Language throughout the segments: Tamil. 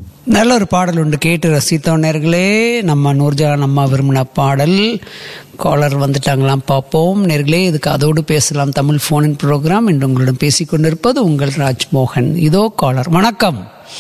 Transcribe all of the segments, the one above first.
நல்ல ஒரு பாடல் உண்டு கேட்டு ரசித்தோம் நேர்களே நம்ம நூர்ஜஹான் அம்மா விரும்பின பாடல் காலர் வந்துட்டாங்களாம் பார்ப்போம் நேர்களே இதுக்கு அதோடு பேசலாம் தமிழ் ஃபோனின் ப்ரோக்ராம் இன்று உங்களிடம் பேசிக் கொண்டிருப்பது உங்கள் ராஜ்மோகன் இதோ காலர் வணக்கம்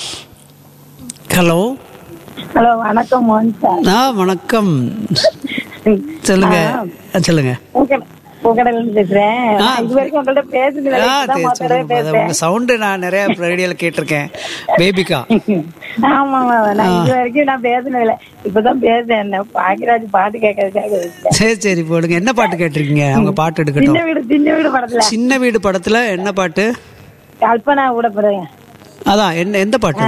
ஹலோ ஹலோ வணக்கம் மோகன் சார் ஆ வணக்கம் சொல்லுங்க ஆ, சொல்லுங்க பூக்கடல பேசுறேன் ஆ, நான் இது வரைக்கும் உங்கள்ட்ட பேசுனது ஆ இல்ல. இப்பதான் சரி, முதல் தடவை சொல்லுங்க. அது பேசுறேன் உங்க சவுண்டு நான் நிறைய ரேடியோல கேட்டிருக்கேன் பேபிகா ஆமா ஆமா நான் இது வரைக்கும் நான் பேசுனது இல்ல இப்பதான் பேசுறேன் என்ன பாக்கியராஜ் பாட்டு கேட்கறதுக்காக வச்சேன். சரி சரி போடுங்க என்ன பாட்டு கேட்டிருக்கீங்க அவங்க பாட்டு சின்ன எடுக்கட்டும் வீடு சின்ன வீடு படத்துல சின்ன வீடு படத்துல என்ன பாட்டு கல்பனா கூட போறேன் அதான் என்ன எந்த பாட்டு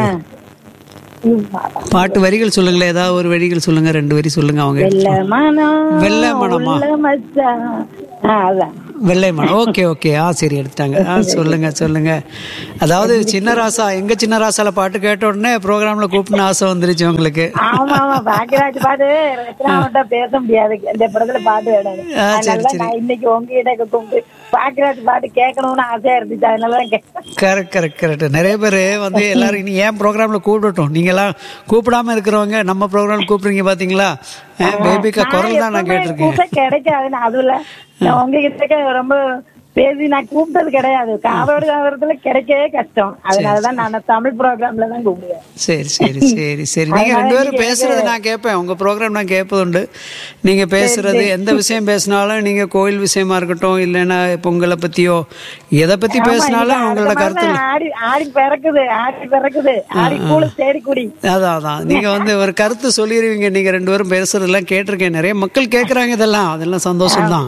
பாட்டு வரிகள் சொல்லுங்களேன் ஏதாவது ஒரு வரிகள் சொல்லுங்க ரெண்டு வரி சொல்லுங்க அவங்க வெள்ள மனம் வெள்ளை மனமா? உள்ள மச்சான் ஆ, அதான் வெள்ளை மனம் ஓகே ஓகே ஆ சரி எடுத்தாங்க ஆ சொல்லுங்க சொல்லுங்க அதாவது சின்ன ராசா எங்க சின்ன ராசால பாட்டு கேட்ட உடனே ப்ரோக்ராம்ல கூப்பிட்டு ஆசை வந்துருச்சு உங்களுக்கு ஆமா ஆமா பாக்கியராஜ் பாட்டு ரத்னாவட்ட பேச முடியாது இந்த படத்துல பாட்டு வேணும் ஆ, சரி, அதனால சரி. நான் இன்னைக்கு உங்ககிட்ட கூப்பிட்டு பாக்கியராஜ் பாட்டு கேட்கணும்னு ஆசையா இருந்துச்சு அதனாலதான் கேட்டேன் கரெக்ட் கரெக்ட் கரெக்ட் நிறைய பேர் வந்து எல்லாரும் இனி ஏன் ப்ரோக்ராம்ல கூப்பிடட்டும் நீங்க எல்லாம் கூப்பிடாம இருக்கிறவங்க நம்ம ப்ரோக்ராம் கூப்பிடுறீங்க பாத்தீங்களா பேபிக்கா குரல் தான் நான் எப்பவுமே கேட்டிருக்கேன் கூப்பிட்டா கிடைக்காது நான் அதுல நான் உங்ககிட்ட ரொம்ப பேசி நான் கூப்பிட்டது கிடையாது காதோடு காதத்துல கிடைக்கவே கஷ்டம் அதனாலதான் நான் தமிழ் ப்ரோக்ராம்ல தான் கூப்பிடுவேன் சரி சரி சரி சரி நீங்க அதனால ரெண்டு பேரும் நீங்க பேசுறது நான் கேட்பேன் உங்க ப்ரோக்ராம் நான் கேட்பதுண்டு நீங்க பேசுறது எந்த விஷயம் பேசினாலும் நீங்க கோயில் விஷயமா இருக்கட்டும் இல்லைன்னா பொங்கலை பத்தியோ எதை பத்தி பேசினாலும் ஆமா, உங்களோட அடுத்த கருத்து மாசம் ஆடி ஆடி பிறக்குது ஆடி பிறக்குது ஆடி கூழு தேடி குடி அதான் அதான் நீங்க வந்து ஒரு கருத்து சொல்லிடுவீங்க நீங்க ரெண்டு பேரும் பேசுறதெல்லாம் கேட்டிருக்கேன் நிறைய மக்கள் கேட்கறாங்க இதெல்லாம் அதெல்லாம் சந்தோஷம் தான்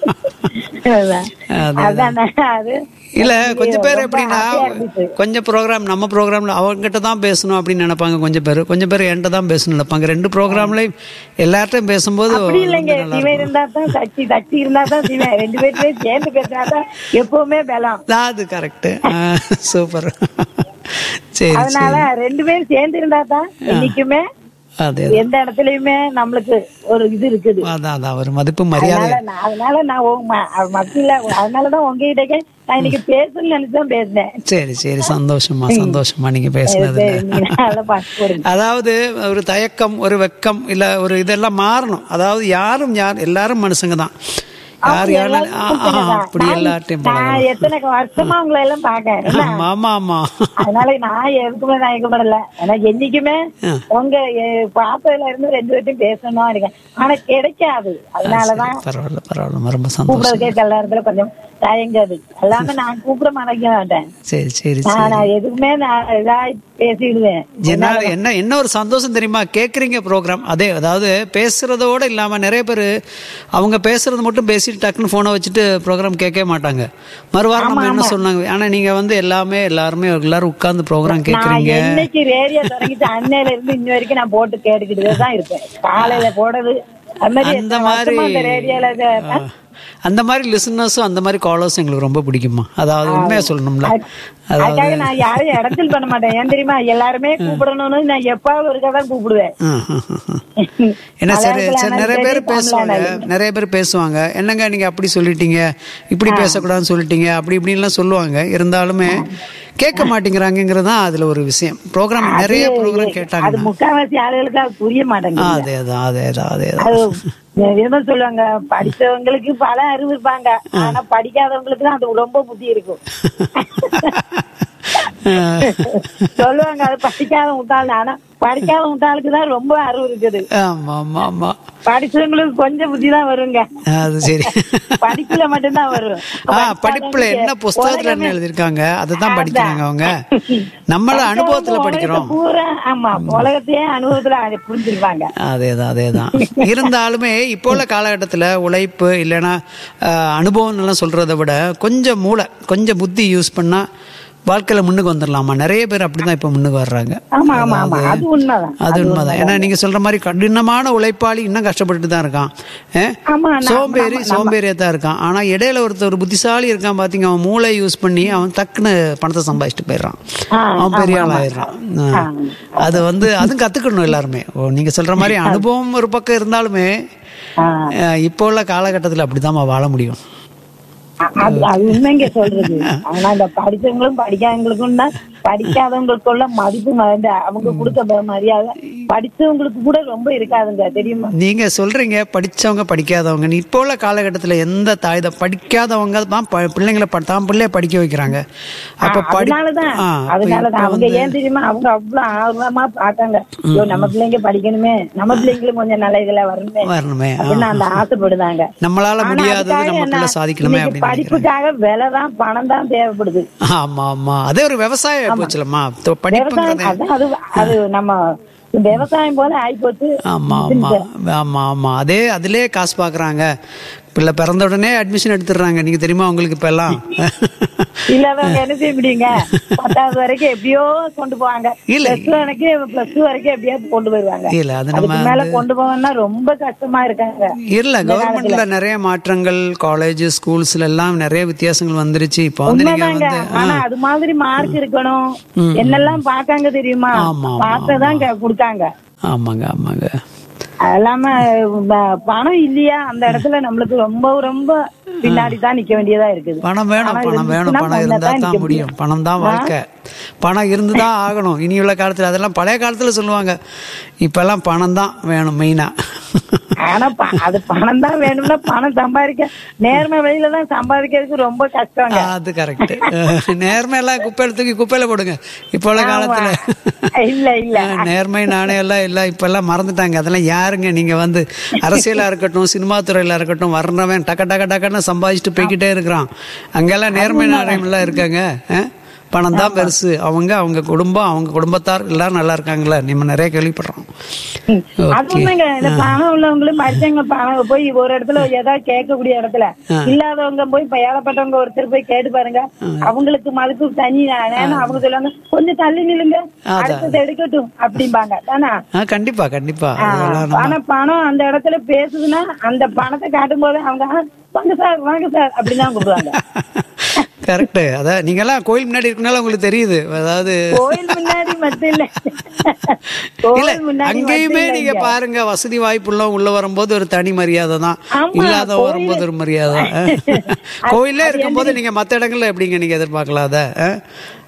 அதான். அது- அதான் நான் அது இல்ல கொஞ்சம் பேர் ரொம்ப எப்படின்னா ஆசையா இருந்துச்சு. கொஞ்சம் ப்ரோக்ராம் நம்ம ப்ரோக்ராம்ல அவங்ககிட்ட தான் பேசணும் அப்படின்னு நினைப்பாங்க கொஞ்சம் பேர் கொஞ்சம் பேர் என்கிட்ட தான் பேசணும் நினைப்பாங்க ரெண்டு ப்ரோக்ராம்லயும் எல்லார்ட்டையும் பேசும்போது அப்படி இல்லைங்க வந்து நல்லா சிவன் இருந்தா தான் சக்தி சக்தி இருந்தா தான் சிவன் ரெண்டு பேர்லயும் சேர்ந்து பேசினாதான் எப்பவுமே பலம் இருக்கும். அது கரெக்ட் சூப்பர் சரி அதனால ரெண்டு பேரும் சேர்ந்து இருந்தா தான் என்னைக்குமே அதே எந்த இடத்துலயுமே நம்மளுக்கு ஒரு இது இருக்குது அதான் அதான் ஒரு மதிப்பு மரியாதை அதனால நான் அதனால நான் உங்க ம- அது மட்டும் இல்ல அதனாலதான் உங்ககிட்ட நான் இன்னைக்கு பேசணும்னு நினைச்சுதான் பேசினேன் சரி சரி சந்தோஷமா சந்தோஷமா நீங்க பேசுனது சரி, நீங்க நல்லா பாட்டு போடுங்க அதாவது ஒரு தயக்கம் ஒரு வெக்கம் இல்ல ஒரு இதெல்லாம் மாறணும் அதாவது யாரும் யார் எல்லாரும் மனுஷங்க தான் யார் யாரும் அப்படி எல்லார்ட்டையும் பழகணும் நான் எத்தனை வருஷமா உங்களை எல்லாம் பாக்கேன் என்ன? ஆமா ஆமா அதனால நான் எதுக்குமே நான் இயக்கப்படல எனக்கு என்னைக்குமே ஆ. உங்க எ- பார்த்ததுல இருந்து ரெண்டு பேர்ட்டையும் பேசணும் இருக்கேன் ஆனா கிடைக்காது அதனாலதான் பரவாயில்ல பரவாயில்ல ரொம்ப சந்தோஷம் கூப்பிடுறதுக்கே சில நேரத்துல கொஞ்சம் தயங்காது எல்லாமே நான் கூப்பிட மறைக்க மாட்டேன் சரி சரி நான் சரி நான் எதுக்குமே நான் இதா பேசிடுவேன் என்ன என்ன என்ன ஒரு சந்தோஷம் தெரியுமா கேக்குறீங்க ப்ரோக்ராம் அதே அதாவது பேசுறதோட இல்லாம நிறைய பேர் அவங்க பேசுறது மட்டும் பேசிட்டு டக்குன்னு போனை வச்சுட்டு ப்ரோக்ராம் கேட்கவே மாட்டாங்க மறுவாரம் நம்ம என்ன சொன்னாங்க ஆனா நீங்க வந்து எல்லாமே எல்லாருமே எல்லாரும் உட்கார்ந்து ப்ரோக்ராம் நான் கேக்குறீங்க என்னைக்கு ரேடியோ தொடங்கிட்டு அன்னையில இருந்து இன்ன வரைக்கும் நான் போட்டு கேட்டுக்கிட்டே தான் இருப்பேன் காலையில போடுறது அது மாதிரி அந்த எத்தனை மாதிரி வருஷமா அந்த ரேடியோல ஆ, அந்த மாதிரி லிசனர்ஸும் அந்த மாதிரி காலர்ஸும் எங்களுக்கு ரொம்ப பிடிக்குமா அதாவது உண்மையா சொல்லணும்ல அதாவது அதுக்காக நான் யாரையும் இடத்தில் பண்ண மாட்டேன் ஏன் தெரியுமா எல்லாருமே கூப்பிடணும்னு நான் எப்பாவது ஒருக்கா தான் கூப்பிடுவேன் ஆ, ஆ, ஆ, ஆ. என்ன சரி சரி நிறைய பேர் பேசுவாங்க நிறைய பேர் பேசுவாங்க என்னங்க நீங்க அப்படி சொல்லிட்டீங்க இப்படி பேசக்கூடாதுன்னு சொல்லிட்டீங்க அப்படி இப்படின்லாம் சொல்லுவாங்க இருந்தாலுமே கேட்க மாட்டேங்கிறாங்கிறது தான் அதுல ஒரு விஷயம் ப்ரோக்ராம் நிறைய ப்ரோக்ராம் அது கேட்டாங்க முக்காவாசி ஆளுகளுக்கு அது புரிய மாட்டேங்குது அதே தான் அதே தான் அதே தான் அது என்ன சொல்லுவாங்க படிச்சவங்களுக்கு பல அறிவு இருப்பாங்க ஆனா படிக்காதவங்களுக்கு தான் அது ரொம்ப புத்தி இருக்கும் சொல்லுவாங்க அது படிக்காத முட்டாள் ஆனா படிக்காத முட்டாளுக்கு தான் ரொம்ப அறிவு இருக்குது ஆமா ஆமா ஆமா படிச்சவங்களுக்கு கொஞ்சம் புத்தி தான் வருங்க அது சரி படிப்புல மட்டும்தான் வரும் ஆ படிப்புல என்ன புஸ்தகத்துல என்ன எழுதிருக்காங்க அதுதான் படிக்கிறாங்க அவங்க நம்மள அனுபவத்துல படிக்கிறோம் பூரா ஆமா உலகத்தையே அனுபவத்துல அதை புரிஞ்சிருப்பாங்க அதேதான் அதேதான் இருந்தாலுமே இப்போ உள்ள காலகட்டத்தில் உழைப்பு இல்லைன்னா அஹ், அனுபவம் எல்லாம் சொல்றதை விட கொஞ்சம் மூளை கொஞ்சம் புத்தி யூஸ் பண்ணா வாழ்க்கையில முன்னுக்கு வந்துடலாமா நிறைய பேர் அப்படிதான் இப்போ முன்னுக்கு வர்றாங்க ஆமா ஆமா ஆமா அது உண்மைதான் அது உண்மைதான் ஏன்னா நீங்க சொல்ற மாதிரி கடினமான உழைப்பாளி இன்னும் கஷ்டப்பட்டு தான் இருக்கான் அஹ், ஆமா, நான் சோம்பேறி சோம்பேறியா தான் இருக்கான் ஆனா இடையில ஒருத்தர் ஒரு புத்திசாலி இருக்கான் பாத்தீங்க அவன் மூளை யூஸ் பண்ணி அவன் டக்குன்னு பணத்தை சம்பாதிச்சுட்டு போயிடுறான் ஆ, அவன் பெரிய ஆள் ஆயிடுறான் ஆ. அது வந்து அதுவும் கத்துக்கணும் எல்லாருமே ஓ, நீங்க சொல்ற மாதிரி அனுபவம் ஒரு பக்கம் இருந்தாலுமே ஆ. அஹ், இப்போ உள்ள காலகட்டத்தில் அப்படிதான் வாழ முடியும் அ- அது அது உண்மைங்க சொல்றது ஆனா இந்த படிச்சவங்களும் படிக்காதவங்களுக்கும் தான் படிக்காதவங்களுக்குள்ள மதிப்பு மறந்து அவங்க கொடுக்க ப- மரியாதை படிச்சவங்களுக்கு கூட ரொம்ப இருக்காதுங்க தெரியுமா நீங்க சொல்றீங்க படிச்சவங்க படிக்காதவங்க இப்போ உள்ள காலகட்டத்தில் எந்த தாய் தான் படிக்காதவங்க தான் ப- பிள்ளைங்களை ப- தான் பிள்ளைய படிக்க வைக்கிறாங்க அப்ப படி அதனாலதான் ஆ, அப்ப அதனாலதான் இப்ப அவங்க வந்து- ஏன் தெரியுமா அவங்க அவ்வளவு ஆர்வமா பாக்காங்க ஐயோ நம்ம பிள்ளைங்க படிக்கணுமே நம்ம பிள்ளைங்களும் கொஞ்சம் நல்ல இதுல வரணுமே வரணுமே ஆ. அப்படின்னு அந்த ஆசைப்படுதாங்க நம்மளால ஆனா முடியாதது அதுக்காக நம்ம பிள்ளை என்ன? சாதிக்கணுமே இன்னைக்கு அப்படின்னு நினைக்கிறேன் படிப்புக்காக விலை தான் பணம் தான் தேவைப்படுது ஆமா ஆமா அதே ஒரு விவசாயம் போச்சுலம்மா படிப்புங்கிறது விவசாயம் அதான் அது அது நம்ம விவசாயம் போல ஆயிப்போச்சு ஆமா ஆமா ஆமா ஆமா அதே அதிலே காசு பாக்குறாங்க பிள்ளை பிறந்த உடனே அட்மிஷன் எடுத்துடுறாங்க நீங்க தெரியுமா உங்களுக்கு இப்ப எல்லாம் இல்லாதவங்க என்ன செய்ய முடியுங்க பத்தாவது வரைக்கும் எப்படியோ கொண்டு போவாங்க இல்ல. பிளஸ் டூ வரைக்கும் பிளஸ் டூ வரைக்கும் எப்படியோ கொண்டு போயிருவாங்க இல்ல அது நம்ம அதுக்கு மேல கொண்டு போவோம்னா ரொம்ப கஷ்டமா இருக்காங்க இல்ல கவர்மெண்ட்ல நிறைய மாற்றங்கள் காலேஜ் ஸ்கூல்ஸ்ல எல்லாம் நிறைய வித்தியாசங்கள் வந்துருச்சு இப்போ வந்து நீங்க உண்மைதாங்க வந்து ஆனா அது மாதிரி மார்க் இருக்கணும் என்னெல்லாம் பாக்காங்க தெரியுமா ஆமா, ஆமா, பார்த்ததான் கொடுக்காங்க ஆமாங்க ஆமாங்க அது இல்லாம ப- பணம் இல்லையா அந்த இடத்துல நம்மளுக்கு ரொம்ப ரொம்ப பின்னாடி தான் நிக்க வேண்டியதா இருக்குது பணம் வேணும் பணம் வேணும் இருந்துச்சுன்னா பணம் இருந்தா தான் தான் நிக்க முடியும் பணம் தான் வாழ்க்கை பணம் இருந்துதான் ஆகணும் இனி உள்ள காலத்துல அதெல்லாம் பழைய காலத்துல சொல்லுவாங்க இப்பெல்லாம் பணம் தான் வேணும் மெயினா ஆனா ப- அது பணம் தான் வேணும்னா பணம் சம்பாதிக்க நேர்மை வழியில தான் சம்பாதிக்கிறதுக்கு ரொம்ப கஷ்டங்க அது கரெக்ட் நேர்மை எல்லாம் குப்பையில தூக்கி குப்பையில போடுங்க இப்போ உள்ள காலத்துல இல்ல இல்ல நேர்மை நாணயம் எல்லாம் எல்லாம் இப்ப எல்லாம் மறந்துட்டாங்க அதெல்லாம் யாருங்க நீங்க வந்து அரசியலா இருக்கட்டும் சினிமா துறையில இருக்கட்டும் வர்றவன் டக்க டக்க டக்குன்னு சம்பாதிச்சுட்டு போய்கிட்டே இருக்கிறான் அங்கெல்லாம் நேர்மை நாணயம் எல்லாம் இருக்காங்க அஹ்? பணம் தான் பெருசு அவங்க அவங்க குடும்பம் அவங்க குடும்பத்தார் எல்லாரும் நல்லா இருக்காங்களா நம்ம நிறைய கேள்விப்படுறோம் அது உண்மைங்க இந்த பணம் உள்ளவங்களும் மனுஷங்க பணம் போய் ஒரு இடத்துல ஏதாவது கேட்கக்கூடிய இடத்துல இல்லாதவங்க போய் இப்ப ஏழப்பட்டவங்க ஒருத்தர் போய் கேட்டு பாருங்க அவங்களுக்கு மதிப்பு தனி ஏன்னா அவங்க சொல்லுவாங்க கொஞ்சம் தள்ளி நில்லுங்க அடுத்தது எடுக்கட்டும் அப்படிம்பாங்க தானா ஆ கண்டிப்பா கண்டிப்பா அதெல்லாம் நம்ம- ஆனா பணம் அந்த இடத்துல பேசுதுன்னா அந்த பணத்தை காட்டும் போது அவங்க "ஆ, வாங்க சார் வாங்க சார் அப்படின்னு கூப்பிடுவாங்க கரெக்ட் அதான் நீங்க எல்லாம் கோயில் முன்னாடி இருக்கனால உங்களுக்கு தெரியுது அதாவது கோயில் முன்னாடி மட்டும் இல்ல இல்ல கோயில் முன்னாடி அங்கேயுமே மட்டும் நீங்க இல்லைங்க. பாருங்க வசதி வாய்ப்புள்ள உள்ள வரும்போது ஒரு தனி மரியாதை தான் ஆமா, இல்லாத கோயிலு- வரும்போது ஒரு மரியாதை கோயிலே இருக்கும்போது நீங்க மத்த இடங்கள்ல எப்படிங்க நீங்க எதிர்பார்க்கலாம் அத அஹ்?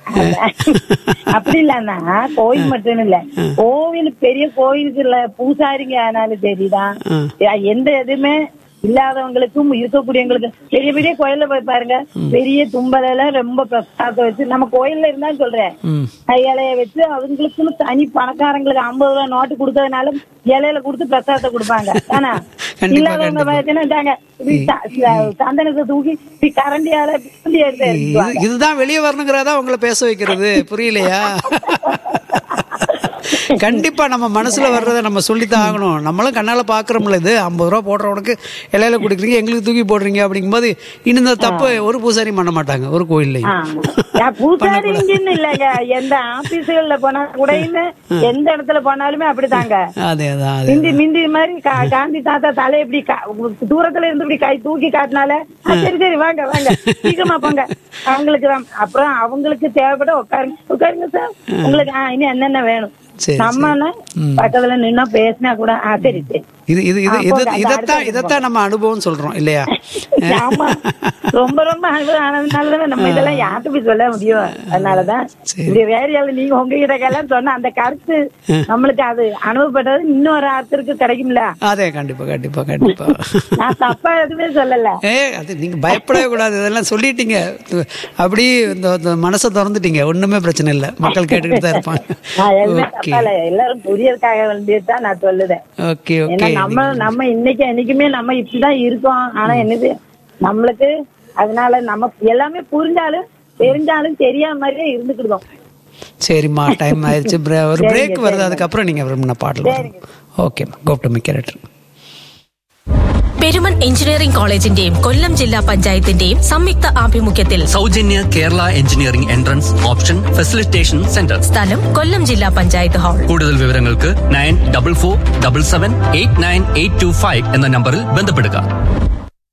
அப்படி இல்லன்னா கோயில் மட்டும் இல்ல கோவில் பெரிய கோயிலுக்கு இல்ல பூசாரிங்க ஆனாலும் சரிதான் எந்த எதுவுமே இல்லாதவங்களுக்கும் இருக்கக்கூடியவங்களுக்கு பெரிய பெரிய கோயில்ல போய் பாருங்க பெரிய தும்பல ரொம்ப பிரசாதம் வச்சு நம்ம கோயில்ல இருந்தா சொல்றேன் ம். இலைய வச்சு அவங்களுக்குன்னு தனி பணக்காரங்களுக்கு ஐம்பது ரூபாய் நோட்டு கொடுக்கறதுனால இலையில கொடுத்து பிரசாதத்தை கொடுப்பாங்க ஆனா கண்டிப்பா, இல்லாதவங்க பார்த்தீங்கன்னா இப்படி ச- ச- சந்தனத்தை தூக்கி இப்படி கரண்டியால பிந்தி எடுத்து எடுத்துக்குவாங்க. இது- இதுதான் வெளியே வரணுங்கிறதா உங்களை பேச வைக்கிறது புரியலையா கண்டிப்பா நம்ம மனசுல வர்றதை நம்ம சொல்லித்தான் ஆகணும் நம்மளும் கண்ணால பாக்குறோம்ல இது ஐம்பது ரூபா போடுறவனுக்கு இலையில குடிக்கிறீங்க எங்களுக்கு தூக்கி போடுறீங்க அப்படிங்கும்போது இன்னும் இந்த தப்பு ஒரு பூசாரி பண்ண மாட்டாங்க ஒரு கோயில்லையும் ஆமா. நான் பூசாரி இங்கன்னு இல்லைங்க எந்த ஆபீஸ்கள்ல போனா கூட இல்ல எந்த இடத்துல போனாலுமே அப்படித்தாங்க அதே தான் அதே மிந்தி மிந்தி மாதிரி கா- காந்தி தாத்தா தலை இப்படி கா- தூரத்துல இருந்து இப்படி கை தூக்கி காட்டினால "ஆ, சரி சரி வாங்க வாங்க சீக்கிரமா போங்க அவங்களுக்கு தான் அப்புறம் அவங்களுக்கு தேவைப்பட உட்காருங்க உட்காருங்க சார் உங்களுக்கு ஆ, இனி என்னென்ன வேணும் சரி, நம்ம பக்கத்துல நின்னா பேசினா கூட ஆ சரி சரி இது இது இது ஆ, இது போங்க, அந்த இதைத்தான் அடுத்த இதைத்தான் நம்ம அனுபவம் சொல்றோம் இல்லையா ஆமா ரொம்ப ரொம்ப அனுபவம் ஆனதுனாலதான் நம்ம இதெல்லாம் யார்கிட்ட போய் சொல்ல முடியும் அதனாலதான் சரி. இப்படி வேற யாரும் நீங்க உங்ககிட்ட எல்லாம் சொன்ன அந்த கருத்து நம்மளுக்கு அது அனுபவப்பட்டது இன்னொரு ஆத்தருக்கு கிடைக்கும்ல அதே கண்டிப்பா கண்டிப்பா கண்டிப்பா நான் தப்பா எதுவுமே சொல்லல ஏ அது நீங்க பயப்படவே கூடாது இதெல்லாம் சொல்லிட்டீங்க அப்படி இந்த இந்த மனசை திறந்துட்டீங்க ஒண்ணுமே பிரச்சனை இல்லை மக்கள் கேட்டுக்கிட்டு தான் இருப்பாங்க நான் எதுவுமே ஓகே தப்பா இல்ல எல்லாரும் புரியறதுக்காக வேண்டியதுதான் நான் சொல்லுதேன் ஓகே ஏன்னா ஓகே நம்ம நம்ம இன்னைக்கு என்னைக்குமே நம்ம இப்படிதான் இருக்கோம் ஆனா என்னது நம்மளுக்கு அதனால நம்ம எல்லாமே புரிஞ்சாலும் தெரிஞ்சாலும் தெரியாத மாதிரியே இருந்துக்கிடுவோம் சரிம்மா டைம் ஆயிடுச்சு bre- ஒரு சரிங்க, பிரேக் வருது சரிங்க. அதுக்கப்புறம் நீங்க விரும்பின பாடல் வரும் ஓகேம்மா கோப்டு மிக்கரேட்டர் പെരുമൺ എഞ്ചിനീയറിംഗ് കോളേജിന്റെയും കൊല്ലം ജില്ലാ പഞ്ചായത്തിന്റെയും സംയുക്ത ആഭിമുഖ്യത്തിൽ സൗജന്യ Kerala engineering entrance option facilitation centre സ്ഥലം കൊല്ലം ജില്ലാ പഞ്ചായത്ത് ഹാൾ കൂടുതൽ വിവരങ്ങൾക്ക് nine double four double seven eight nine eight two five എന്ന നമ്പറിൽ ബന്ധപ്പെടുക